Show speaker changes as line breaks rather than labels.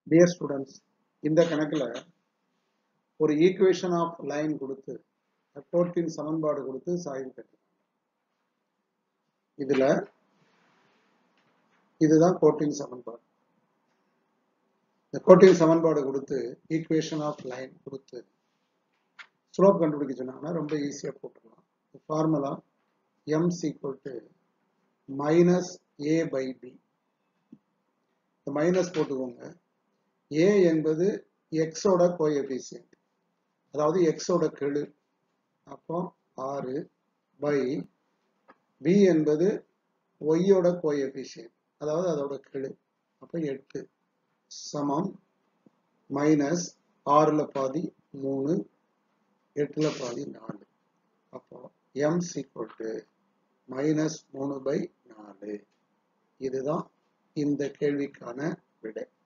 dear students இந்த கணக்கில் ஒரு ஈக்குவேஷன் ஆஃப் லைன் கொடுத்து கோட்டின் சமன்பாடு கொடுத்து சாய்வு கட்டு இதுல இதுதான் கோட்டின் சமன்பாடு இந்த கோட்டின் சமன்பாடு கொடுத்து ஈக்குவேஷன் ஆஃப் லைன் கொடுத்து ஸ்லோப் கண்டுபிடிக்க சொன்னாங்கன்னா ரொம்ப ஈஸியாக போட்டுக்கலாம் formula M equal to minus A by B இந்த மைனஸ் போட்டுக்கோங்க ஏ என்பது எக்ஸோட கோஎபிசியன்ட் அதாவது எக்ஸோட கெழு அப்போ ஆறு பை பி என்பது ஒய்யோட கோஎபிசியன்ட் அதாவது அதோட கெழு அப்போ எட்டு சமம் மைனஸ் ஆறில் பாதி மூணு எட்டில் பாதி நாலு அப்போ எம் சீக்வல் டு மைனஸ் மூணு பை நாலு இதுதான் இந்த கேள்விக்கான விடை